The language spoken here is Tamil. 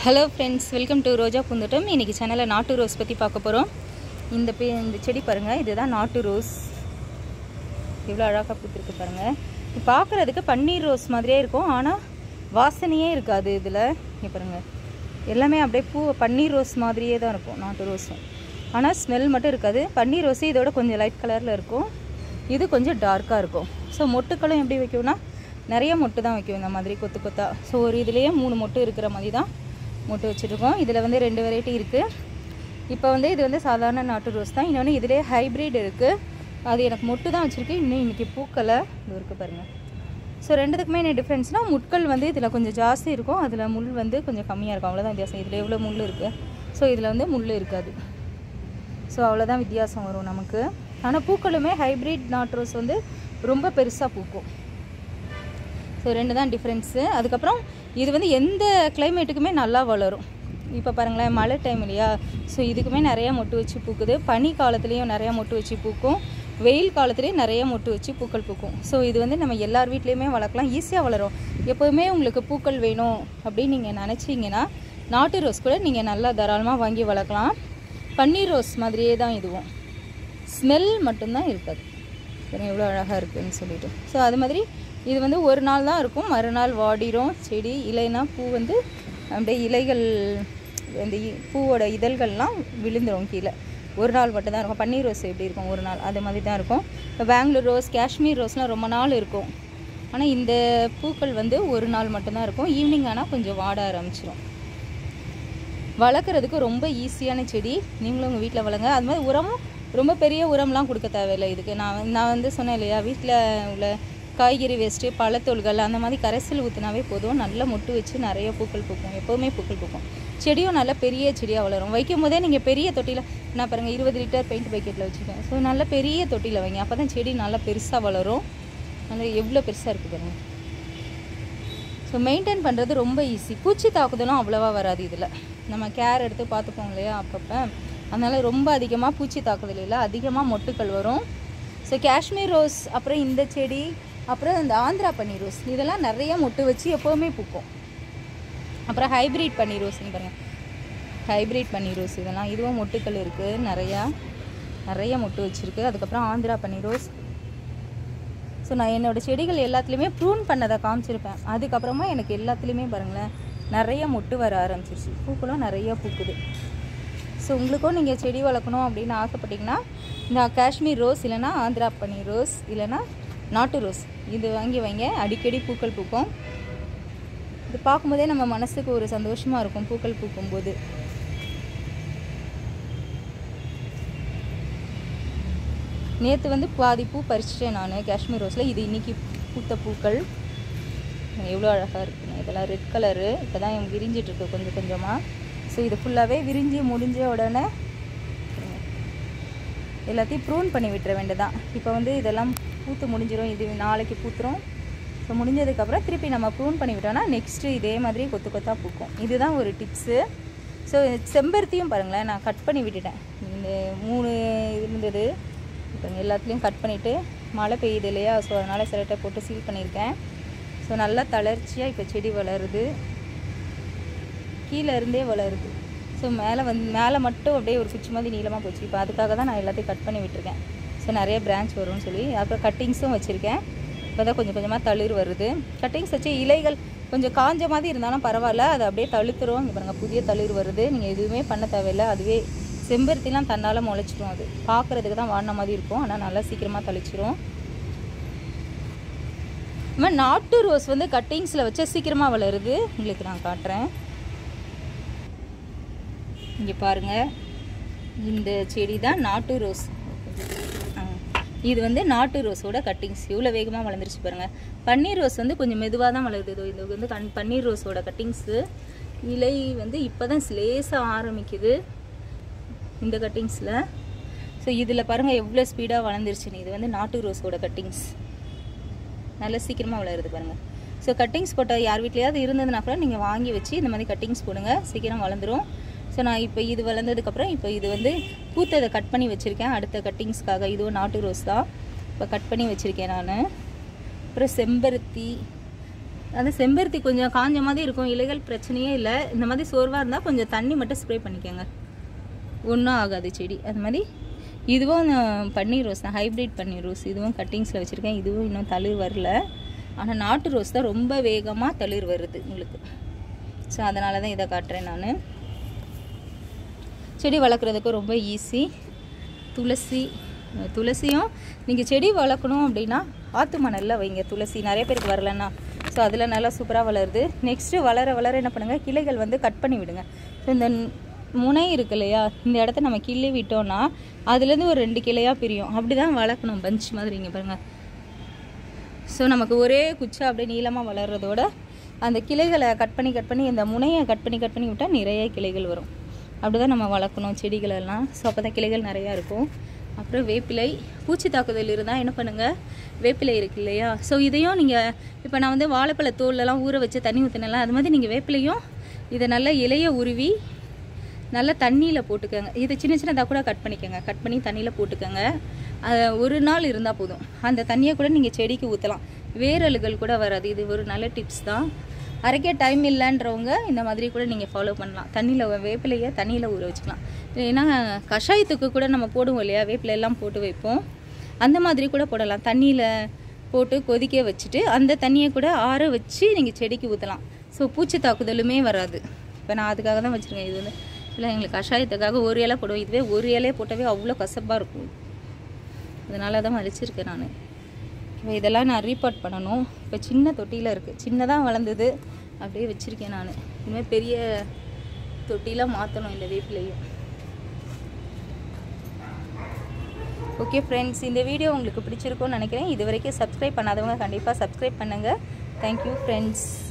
Hello friends welcome to Roja Poonthottam இன்றைக்கி சேனலில் நாட்டு ரோஸ் பற்றி பார்க்க போகிறோம் இந்த பே இந்த செடி பாருங்கள் இதுதான் நாட்டு ரோஸ் எவ்வளோ அழகாக பூத்திருக்கு பாருங்கள் இது பார்க்குறதுக்கு பன்னீர் ரோஸ் மாதிரியே இருக்கும் ஆனால் வாசனையே இருக்காது இதில் இங்கே பாருங்கள் எல்லாமே அப்படியே பூ பன்னீர் ரோஸ் மாதிரியே தான் இருக்கும் நாட்டு ரோஸும் ஆனால் ஸ்மெல் மட்டும் இருக்காது பன்னீர் ரோஸு இதோட கொஞ்சம் லைட் கலரில் இருக்கும் இது கொஞ்சம் டார்க்காக இருக்கும் ஸோ மொட்டுக்களும் எப்படி வைக்கும்னா நிறைய மொட்டு தான் வைக்கும் இந்த மாதிரி கொத்து கொத்தா ஸோ ஒரு இதுலேயே மூணு மொட்டு இருக்கிற மாதிரி தான் மொட்டு வச்சுருக்கோம் இதில் வந்து ரெண்டு வெரைட்டி இருக்குது இப்போ வந்து இது வந்து சாதாரண நாட்டு ரோஸ் தான் இன்னொன்று இதிலே ஹைப்ரிட் இருக்குது அது எனக்கு மொட்டு தான் வச்சுருக்கு இன்னும் இன்றைக்கி பூக்களை இது இருக்குது பாருங்கள் ஸோ ரெண்டுத்துக்குமே என்ன டிஃப்ரென்ஸ்னால் முட்கள் வந்து இதில் கொஞ்சம் ஜாஸ்தி இருக்கும் அதில் முள் வந்து கொஞ்சம் கம்மியாக இருக்கும் அவ்வளோதான் வித்தியாசம் இதில் எவ்வளோ முள் இருக்குது ஸோ இதில் வந்து முள் இருக்காது ஸோ அவ்வளோதான் வித்தியாசம் வரும் நமக்கு ஆனால் பூக்களுமே ஹைப்ரிட் நாட்டு ரோஸ் வந்து ரொம்ப பெருசாக பூக்கும் ஸோ ரெண்டு தான் டிஃப்ரென்ஸு அதுக்கப்புறம் இது வந்து எந்த கிளைமேட்டுக்குமே நல்லா வளரும் இப்போ பாருங்களேன் மழை டைம் இல்லையா ஸோ இதுக்குமே நிறைய மொட்டு வச்சு பூக்குது பனி காலத்துலேயும் நிறைய மொட்டு வச்சு பூக்கும் வெயில் காலத்துலேயும் நிறைய மொட்டு வச்சு பூக்கள் பூக்கும் ஸோ இது வந்து நம்ம எல்லார் வீட்லேயுமே வளர்க்கலாம் ஈஸியாக வளரும் எப்போவுமே உங்களுக்கு பூக்கள் வேணும் அப்படின்னு நீங்கள் நினச்சிங்கன்னா நாட்டு ரோஸ் கூட நீங்கள் நல்லா தாராளமாக வாங்கி வளர்க்கலாம் பன்னீர் ரோஸ் மாதிரியே தான் இதுவும் ஸ்மெல் மட்டும்தான் இருக்காது சரி எவ்வளோ அழகாக இருக்குதுன்னு சொல்லிட்டு ஸோ அது மாதிரி இது வந்து ஒரு நாள் தான் இருக்கும் மறுநாள் வாடிரும் செடி இலைனா பூ வந்து அப்படியே இலைகள் அந்த இ- பூவோட இதழ்கள்லாம் விழுந்துரும் கீழே ஒரு நாள் மட்டும்தான் இருக்கும் பன்னீர் ரோஸ் எப்படி இருக்கும் ஒரு நாள் அது மாதிரி தான் இருக்கும் இப்போ பெங்களூர் ரோஸ் காஷ்மீர் ரோஸ்லாம் ரொம்ப நாள் இருக்கும் ஆனால் இந்த பூக்கள் வந்து ஒரு நாள் மட்டும்தான் இருக்கும் ஈவினிங் ஆனால் கொஞ்சம் வாட ஆரம்பிச்சிடும் வளர்க்குறதுக்கு ரொம்ப ஈஸியான செடி நீங்களும் உங்கள் வீட்டில் வளங்க அது மாதிரி உரமும் ரொம்ப பெரிய உரம்லாம் கொடுக்க தேவையில்லை இதுக்கு நான் வந்து- நான் வந்து சொன்னேன் இல்லையா வீட்டில் உள்ள காய்கறி வேஸ்ட்டு பழத்தோல்கள் அந்த மாதிரி கரைசல் ஊற்றினாவே போதும் நல்ல மொட்டு வச்சு நிறைய பூக்கள் பூக்கும் எப்போவுமே பூக்கள் பூக்கும் செடியும் நல்ல பெரிய செடியாக வளரும் வைக்கும் போதே நீங்கள் பெரிய தொட்டியில் நான் பாருங்கள் இருபது லிட்டர் பெயிண்ட் பக்கெட்டில் வச்சுருக்கேன் ஸோ நல்ல பெரிய தொட்டியில் வைங்க அப்போ தான் செடி நல்லா பெருசாக வளரும் நல்லா எவ்வளோ பெருசாக இருக்குது பாருங்கள் ஸோ மெயின்டைன் பண்ணுறது ரொம்ப ஈஸி பூச்சி தாக்குதலும் அவ்வளோவா வராது இதில் நம்ம கேர் எடுத்து பார்த்துப்போம் இல்லையா அப்பப்போ அதனால் ரொம்ப அதிகமாக பூச்சி தாக்குதல் இல்லை அதிகமாக மொட்டுக்கள் வரும் ஸோ காஷ்மீர் ரோஸ் அப்புறம் இந்த செடி அப்புறம் இந்த ஆந்திரா பன்னீர் ரோஸ் இதெல்லாம் நிறைய மொட்டு வச்சு எப்போவுமே பூக்கும் அப்புறம் ஹைப்ரிட் பன்னீர் ரோஸ்னு பாருங்கள் ஹைப்ரிட் பன்னீர் ரோஸ் இதெல்லாம் இதுவும் மொட்டுக்கள் இருக்குது நிறையா நிறைய மொட்டு வச்சுருக்கு அதுக்கப்புறம் ஆந்திரா பன்னீர் ரோஸ் ஸோ நான் என்னோட செடிகள் எல்லாத்துலேயுமே ப்ரூன் பண்ணதை காமிச்சிருப்பேன் அதுக்கப்புறமா எனக்கு எல்லாத்துலேயுமே பாருங்களேன் நிறைய மொட்டு வர ஆரம்பிச்சிருச்சு பூக்களும் நிறைய பூக்குது ஸோ உங்களுக்கும் நீங்கள் செடி வளர்க்கணும் அப்படின்னு ஆசைப்பட்டீங்கன்னா இந்த காஷ்மீர் ரோஸ் இல்லைன்னா ஆந்திரா பன்னீர் ரோஸ் இல்லைன்னா நாட்டு ரோஸ் இது வாங்கி வைங்க அடிக்கடி பூக்கள் பூக்கும் இது பார்க்கும்போதே நம்ம மனசுக்கு ஒரு சந்தோஷமாக இருக்கும் பூக்கள் பூக்கும்போது நேற்று வந்து பாதி பூ பறிச்சிட்டேன் நான் காஷ்மீர் ரோஸில் இது இன்னைக்கு பூத்த பூக்கள் எவ்வளோ அழகாக இருக்குங்க இதெல்லாம் ரெட் கலரு இப்போ தான் விரிஞ்சிட்டு இருக்கு கொஞ்சம் கொஞ்சமாக ஸோ இது ஃபுல்லாகவே விரிஞ்சு முடிஞ்ச உடனே எல்லாத்தையும் ப்ரூன் பண்ணி விட்டுற வேண்டியதான் இப்போ வந்து இதெல்லாம் பூத்து முடிஞ்சிடும் இது நாளைக்கு பூத்துரும் ஸோ முடிஞ்சதுக்கப்புறம் திருப்பி நம்ம ப்ரூன் பண்ணி விட்டோம்னா நெக்ஸ்ட்டு இதே மாதிரி கொத்து கொத்தாக பூக்கும் இதுதான் ஒரு டிப்ஸு ஸோ செம்பருத்தியும் பாருங்களேன் நான் கட் பண்ணி விட்டுட்டேன் இந்த மூணு இருந்தது இப்போ எல்லாத்துலேயும் கட் பண்ணிவிட்டு மழை பெய்யுது இல்லையா ஸோ அதனால் சிலட்டை போட்டு சீல் பண்ணியிருக்கேன் ஸோ நல்லா தளர்ச்சியாக இப்போ செடி வளருது கீழே இருந்தே வளருது ஸோ மேலே வந்து மேலே மட்டும் அப்படியே ஒரு குச்சி மாதிரி நீளமாக போச்சு இப்போ அதுக்காக தான் நான் எல்லாத்தையும் கட் பண்ணி விட்டுருக்கேன் ஸோ நிறைய பிரான்ச் வரும்னு சொல்லி அப்புறம் கட்டிங்ஸும் வச்சுருக்கேன் இப்போ தான் கொஞ்சம் கொஞ்சமாக தளிர் வருது கட்டிங்ஸ் வச்சு இலைகள் கொஞ்சம் காஞ்ச மாதிரி இருந்தாலும் பரவாயில்ல அது அப்படியே தழுத்துரும் இங்கே பாருங்கள் புதிய தளிர் வருது நீங்கள் எதுவுமே பண்ண தேவையில்லை அதுவே செம்பருத்திலாம் தன்னால் முளைச்சிரும் அது பார்க்குறதுக்கு தான் வாடின மாதிரி இருக்கும் ஆனால் நல்லா சீக்கிரமாக தளிச்சிரும் இந்த மாதிரி நாட்டு ரோஸ் வந்து கட்டிங்ஸில் வச்சா சீக்கிரமாக வளருது உங்களுக்கு நான் காட்டுறேன் இங்கே பாருங்கள் இந்த செடி தான் நாட்டு ரோஸ் ஆ. இது வந்து நாட்டு ரோஸோட கட்டிங்ஸ் இவ்வளோ வேகமாக வளர்ந்துருச்சு பாருங்கள் பன்னீர் ரோஸ் வந்து கொஞ்சம் மெதுவாக தான் வளருது இதோ இது வந்து கண் பன்னீர் ரோஸோட கட்டிங்ஸு இலை வந்து இப்போ தான் லேசாக ஆரம்பிக்குது இந்த கட்டிங்ஸில் ஸோ இதில் பாருங்கள் எவ்வளோ ஸ்பீடாக வளர்ந்துருச்சுன்னு இது வந்து நாட்டு ரோஸோட கட்டிங்ஸ் நல்ல சீக்கிரமாக வளருது பாருங்கள் ஸோ கட்டிங்ஸ் போட்ட யார் வீட்லையாவது இருந்ததுன்னா கூட நீங்கள் வாங்கி வச்சு இந்த மாதிரி கட்டிங்ஸ் போடுங்க சீக்கிரம் வளர்ந்துரும் ஸோ நான் இப்போ இது வளர்ந்ததுக்கப்புறம் இப்போ இது வந்து பூத்ததை கட் பண்ணி வச்சுருக்கேன் அடுத்த கட்டிங்ஸ்க்காக இதுவும் நாட்டு ரோஸ் தான் இப்போ கட் பண்ணி வச்சுருக்கேன் நான் அப்புறம் செம்பருத்தி அந்த செம்பருத்தி கொஞ்சம் காஞ்ச மாதிரி இருக்கும் இலைகள் பிரச்சனையே இல்லை இந்த மாதிரி சோர்வாக இருந்தால் கொஞ்சம் தண்ணி மட்டும் ஸ்ப்ரே பண்ணிக்கோங்க ஒன்றும் ஆகாது செடி அது மாதிரி இதுவும் நான் பன்னீர் ரோஸ் தான் ஹைப்ரிட் பன்னீர் ரோஸ் இதுவும் கட்டிங்ஸில் வச்சுருக்கேன் இதுவும் இன்னும் தளிர் வரல ஆனால் நாட்டு ரோஸ் தான் ரொம்ப வேகமாக தளிர் வருது உங்களுக்கு ஸோ அதனால தான் இதை காட்டுறேன் நான் செடி வளர்க்குறதுக்கு ரொம்ப ஈஸி துளசி அஹ் துளசியும் நீங்கள் செடி வளர்க்கணும் அப்படின்னா ஆற்று மணலில் வைங்க துளசி நிறைய பேருக்கு வரலன்னா ஸோ அதில் நல்லா சூப்பராக வளருது நெக்ஸ்ட்டு வளர வளர என்ன பண்ணுங்கள் கிளைகள் வந்து கட் பண்ணி விடுங்க ஸோ இந்த ந- முனை இருக்கு இல்லையா இந்த இடத்த நம்ம கிள்ளி விட்டோம்னா அதுலேருந்து ஒரு ரெண்டு கிளையாக பிரியும் அப்படி தான் வளர்க்கணும் பஞ்ச் மாதிரி இங்கே பாருங்கள் ஸோ நமக்கு ஒரே குச்சா அப்படியே நீளமாக வளர்றதோட அந்த கிளைகளை கட் பண்ணி கட் பண்ணி இந்த முனையை கட் பண்ணி கட் பண்ணி விட்டால் நிறைய கிளைகள் வரும் அப்படி தான் நம்ம வளர்க்கணும் செடிகளெல்லாம் ஸோ அப்போ தான் கிளைகள் நிறையா இருக்கும் அப்புறம் வேப்பிலை பூச்சி தாக்குதல் இருந்தால் என்ன பண்ணுங்கள் வேப்பிலை இருக்கு இல்லையா ஸோ இதையும் நீங்கள் இப்போ நான் வந்து வாழைப்பழ தோல்லலாம் ஊற வச்சு தண்ணி ஊற்றினலாம் அது மாதிரி நீங்கள் வேப்பிலையும் இதை நல்லா இலைய உருவி நல்லா தண்ணியில் போட்டுக்கோங்க இது சின்ன சின்னதாக கூட கட் பண்ணிக்கோங்க கட் பண்ணி தண்ணியில் போட்டுக்கோங்க அது ஒரு நாள் இருந்தால் போதும் அந்த தண்ணியை கூட நீங்கள் செடிக்கு ஊற்றலாம் வேரலுகள் கூட வராது இது ஒரு நல்ல டிப்ஸ் தான் அரைக்க டைம் இல்லைன்றவங்க இந்த மாதிரி கூட நீங்கள் ஃபாலோ பண்ணலாம் தண்ணியில் வேப்பிலையை தண்ணியில் ஊற வச்சுக்கலாம் ஏன்னா கஷாயத்துக்கு கூட நம்ம போடுவோம் இல்லையா வேப்பிலை எல்லாம் போட்டு வைப்போம் அந்த மாதிரி கூட போடலாம் தண்ணியில் போட்டு கொதிக்க வச்சுட்டு அந்த தண்ணியை கூட ஆற வச்சு நீங்கள் செடிக்கு ஊற்றலாம் ஸோ பூச்சி தாக்குதலுமே வராது இப்போ நான் அதுக்காக தான் வச்சுருக்கேன் இது வந்து இல்லை எங்களுக்கு கஷாயத்துக்காக ஒரு இலை போடுவோம் இதுவே ஒரு இலையை போட்டவே அவ்வளோ கசப்பாக இருக்கும் அதனால தான் வலிச்சிருக்கேன் நான் இப்போ இதெல்லாம் நான் ரீபார்ட் பண்ணணும் இப்போ சின்ன தொட்டியில் இருக்குது சின்னதாக வளர்ந்தது அப்படியே வச்சுருக்கேன் நான் இனிமேல் பெரிய தொட்டியில் மாற்றணும் இந்த வேப்பிலையும் ஓகே ஃப்ரெண்ட்ஸ் இந்த வீடியோ உங்களுக்கு பிடிச்சிருக்கும்னு நினைக்கிறேன் இது வரைக்கும் சப்ஸ்கிரைப் பண்ணாதவங்க கண்டிப்பாக சப்ஸ்கிரைப் பண்ணுங்கள் தேங்க்யூ ஃப்ரெண்ட்ஸ்